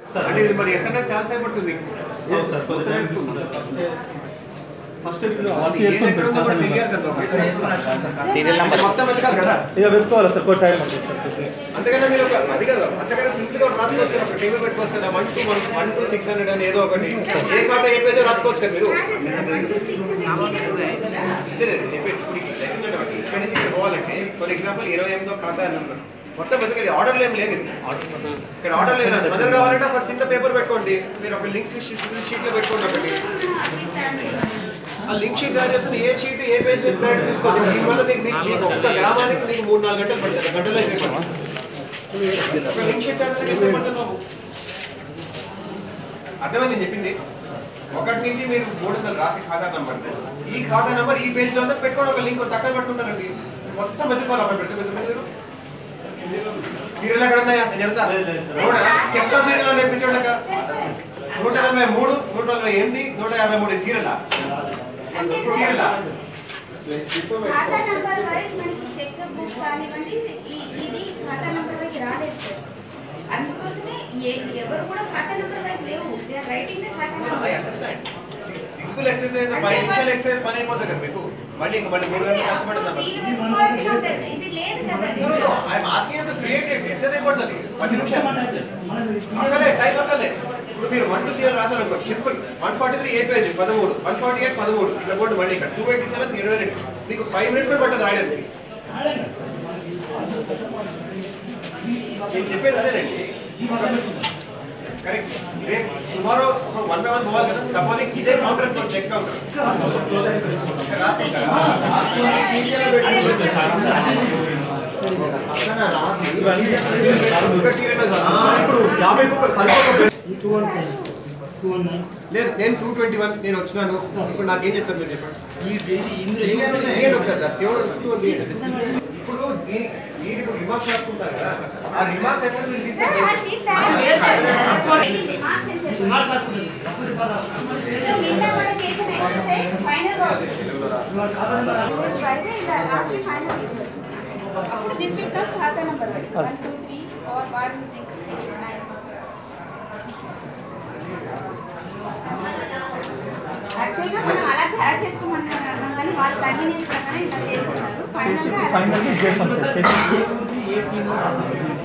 అంటే ఇది మరి ఎక్కడ ఛాన్స్ అయిపోతుంది మీకు సార్ కొంచెం టైం తీసుకుంటారు ఫస్ట్ అది ఏది ఎక్కడ ఉందో కూడా తెలియాలి కదా బాబు. సీరియల్ నెంబర్ మొత్తం వెతకాలి కదా ఇక పెట్టుకోవాలి సార్ కొంచెం టైం పడుతుంది సార్ కొంచెం. అంతేగాని మీరు ఒక అది కదా అంతకన్నా సింపుల్ గా రాసుకోవచ్చు కదా టేబుల్ పెట్టుకోవచ్చు కదా one two one one two six hundred అని ఏదో ఒకటి ఏ ఖాతా ఏ పేజో రాసుకోవచ్చు కదా మీరు ఇదే నేను చెప్పేది. ఇప్పుడు ఇక్కడ జరిగిందంటే ఒకటి ఇక్కడ నుంచి ఇక్కడ పోవాలంటే ఫర్ ఎగ్జాంపుల్ ఇరవై ఎనిమిదో ఖాతా నెంబర్ మొత్తం వెతకండి ఆర్డర్ ఏం లేదు ఇది. ఇక్కడ ఆర్డర్ లేదు ప్రజలు కావాలంటే ఒక చిన్న పేపర్ పెట్టుకోండి మీరు ఒక లింక్ షీట్ లో పెట్టుకోండి ఒకటి ఆ లింక్ షీట్ తయారు చేసిన ఏ షీట్ ఏ పేజ్ తయారు తీసుకోవచ్చు దీనివల్ల మీకు మీకు మీకు ఒక్క గ్రామానికి మీకు మూడు నాలుగు గంటలు పడుతుంది గంటలో అయిపోయింది ఒక లింక్ షీట్ తయారు చేస్తే పడుతుంది బాబు అర్థమైంది నేను చెప్పింది ఒకటి నుంచి మీరు మూడు వందలు రాసి ఖాతా నంబర్ ఈ ఖాతా నంబర్ ఈ పేజ్ లో ఉందా పెట్టుకోండి ఒక లింక్ టక్కలు పట్టుకుంటారండి మొత్తం వెతుకోవాలి అక్కడ పెట్టి వెతుకు మీరు సీరియల్ ఎక్కడ ఉన్నాయా నేను చెప్తా చూడ చెప్తా సీరియల్ నేర్పించండి నూట నలభై మూడు నూట నలభై ఎనిమిది నూట యాభై మూడు సీరియల్ సీరియల్ ఖాతా నంబర్ వైస్ మనకి చెక్ బుక్ కానివ్వండి ఈ- ఇది ఖాతా నంబర్ వైస్ రాలేదు సార్ అందుకోసమే ఏ- ఎవరు కూడా ఖాతా నంబర్ వైస్ లేవు దే ఆర్ రైటింగ్ ద ఖాతా I number understand simple exercise పది నిమిషాలు ఎక్సర్సైజ్ పని అయిపోతుంది కదా మీకు మళ్ళీ ఇంక మళ్ళీ మూడు గంటలు కష్టపడుతున్నాం మీరు వెతుక్కోవాల్సి ఉంటుంది ఇది లేదు కదా I'm asking to create it ఎంతసేపు పడుతుంది పది నిమిషాలు అక్కలే టైం అక్కలే ఇప్పుడు మీరు వన్ టు సీఎల్ రాశారు అనుకో simple one forty three A page పదమూడు వన్ ఫార్టీ ఎయిట్ పదమూడు ఇట్లా పోండి మళ్ళీ ఇక్కడ టూ ఎయిటీ సెవెన్ ఇరవై రెండు మీకు ఫైవ్ మినిట్స్ కూడా పట్టదు రాయడానికి నేను చెప్పేది అదేనండి కరెక్ట్ రేపు టుమారో ఒక వన్ బై వన్ పోవాలి కదా సపోజ్ ఇదే కౌంటర్ చెక్ కౌంటర్ లేదు నేను టూ ట్వంటీ వన్ నేను వచ్చినాను ఇప్పుడు నాకేం చెప్తారు మీరు చెప్పండి తీయండి ఒకసారి దాన్ని తీయండి, టూ తీయండి. ఇప్పుడు దీని మీరు ఇప్పుడు రిమార్క్స్ రాసుకుంటారు కదా ఆ రిమార్క్స్ ఎక్కడ మీరు సార్ ఆ షీట్ తయారు చేశారు సార్ ఇది రిమార్క్స్ అని చెప్పారు సో నిన్న మనం చేసిన ఎక్సర్సైజ్ ఫైనల్ గా వస్తుంది రోజు అయితే ఇలా లాస్ట్ ఫైనల్ ఇది వస్తుంది సార్. అప్పుడు దిస్ విల్ కమ్ ఖాతా number wise one two three four one six eight nine యాక్చువల్గా మనం అలా తయారు చేసుకోమన్నాం కానీ వాళ్ళ కన్వీనియన్స్ ప్రకారం ఇలా చేస్తున్నారు ఫైనల్గా ఫైనల్ చేస్తాం సార్ చేసి